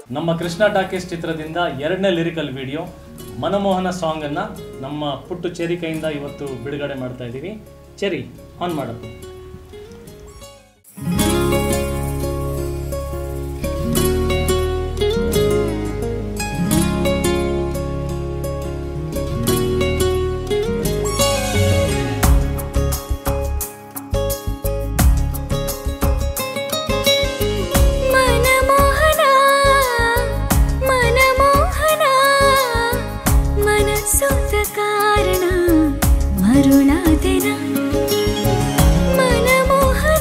ನಮ್ಮ ಕೃಷ್ಣ ಟಾಕೀಸ್ ಚಿತ್ರದಿಂದ ಎರಡನೇ ಲಿರಿಕಲ್ ವಿಡಿಯೋ ಮನಮೋಹನ ಸಾಂಗನ್ನು ನಮ್ಮ ಪುಟ್ಟು ಚೆರಿ ಕೈಯಿಂದ ಇವತ್ತು ಬಿಡುಗಡೆ ಮಾಡ್ತಾ ಇದ್ದೀವಿ ಚೆರಿ ಆನ್ ಮಾಡಪ್ಪ ಮನಮೋಹನ ಮನಮೋಹನ ಮನಸ್ಸೊತ್ತ ಕಾರಣ ಮರುಳಾದೆನ ಮನಮೋಹನ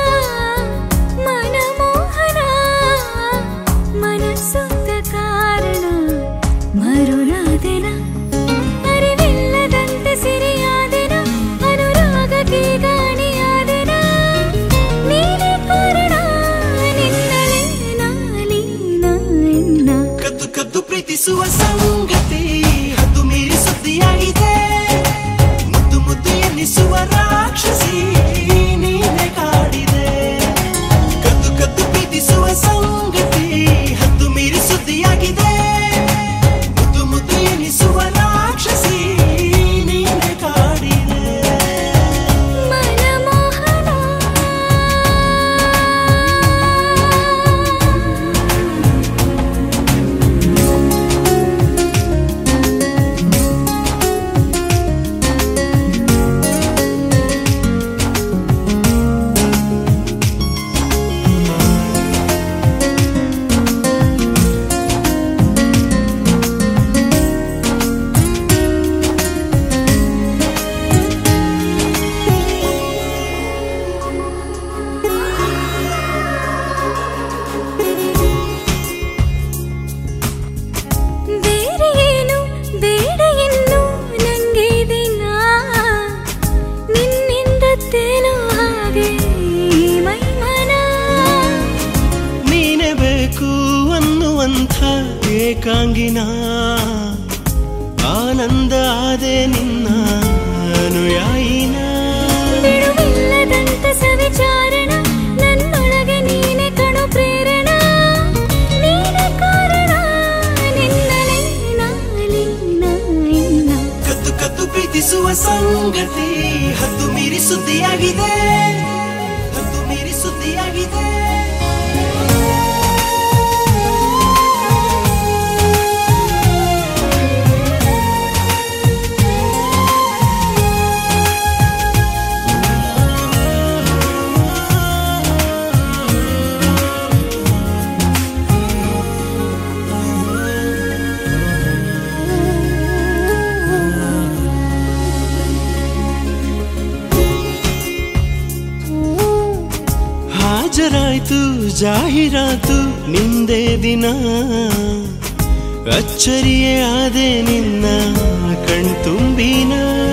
ಮನಮೋಹನ ಮನಸ್ಸೊತ್ತ ಕಾರಣ ಮರುಳಾದೆನ ಅರಿವಿಲ್ಲದಂತೆ ಸಿರಿಯಾದೆನ ಅನುರಾಗಕ್ಕೆ ಗಾಣಿಯಾದೆನ ನೀನೇ ಕಾರಣ ನಿನ್ನಲೇ ನಾಲೀನ ಎನ್ನ ಕದ್ದು ಕದ್ದು ಪ್ರೀತಿಸುವ ಸಂಗತಿ ಹದ್ದು ಮೀರಿ ಸುದ್ದಿಯಾಗಿದೆ ಮುದ್ದು ಮುದ್ದು ಎನ್ನಿಸುವ ರಾಕ್ಷಸಿ ನೀನೆ ಕಾಡಿದೆ ಕದ್ದು ಕದ್ದು ಪ್ರೀತಿಸುವ ಸಂಗತಿ ಹದ್ದು ಮೀರಿ ಸುದ್ದಿಯಾಗಿದೆ ಮುದ್ದು ಮುದ್ದು ಎನ್ನಿಸುವ ರಾಕ್ಷಸಿ ನೀನೆ ಕಾಡಿದೆ ಮನಮೋಹನ ಬೇರೆ ಏನು ಬೇಡ ಇನ್ನು ನಂಗೆ ದಿನ ನಿನ್ನಿಂದ ತೇಲೋ ಹಾಗೆ ಮೈಮನ ನೀನೆ ಬೇಕು ಅನ್ನುವಂಥ ಏಕಾಂಗಿನ ಆನಂದ ಆದೆ ನಿನ್ನ ಅನುಯಾಯಿನ ಬಿಡುವಿಲ್ಲದಂತ ಸವಿಚಾರಣ ನನ್ನೊಳಗೆ ನೀನೆ ಕಣು ಪ್ರೇರಣ ನೀನೆ ಕಾರಣ ನಿನ್ನಲೇ ನಾಲೀನ ಎನ್ನ ಕದ್ದು ಕದ್ದು ಪ್ರೀತಿಸುವ ಸಂಗತಿ ಹದ್ದು ಮೀರಿ ಸುದ್ದಿಯಾಗಿದೆ ಹದ್ದು ಮೀರಿ ಸುದ್ದಿಯಾಗಿದೆ ಹಾಜರಾಯ್ತು ಜಾಹೀರಾತು ನಿಂದೇ ದಿನ ಅಚ್ಚರಿಯೇ ಆದೆ ನಿನ್ನ ಕಣ್ತುಂಬಿನ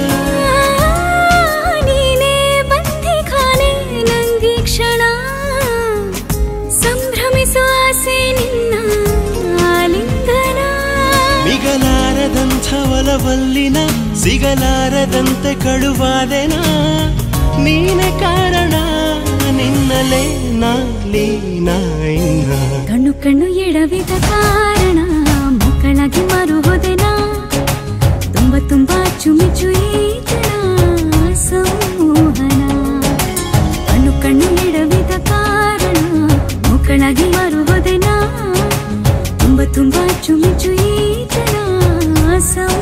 ನೀನೇ ಬಂದೆ ಖಾನೆ ನಂಗೆ ಕ್ಷಣ ಸಂಭ್ರಮಿಸುವ ಆಸೆ ನಿನ್ನ ಆಲಿಂಗನ ಮಿಗಲಾರದಂಥ ಒಲವಲ್ಲಿನ ಸಿಗಲಾರದಂತೆ ಕಳುವಾದೆನ ನೀನೆ ಕಾರಣ ನಿನ್ನಲೇ ನಾಲೀನ ಇನ್ನ ಕಣ್ಣು ಕಣ್ಣು ಎಡವಿದ ಕಾರಣ ಮಕ್ಕಳಾಗಿ ಮಾರು ಹೋದೆನಾ ತುಂಬ ತುಂಬ ಚುಮಿಚು ಈ ಕ್ಷಣ ಸಂಮೋಹನ ಕಣ್ಣು ಕಣ್ಣು ಎಡವಿದ ಕಾರಣ ಮಕ್ಕಳಾಗಿ ಮಾರು ಹೋದೆನಾ ತುಂಬ ತುಂಬ ಚುಮಿಚು ಈ ಕ್ಷಣ ಸಂಮೋಹನ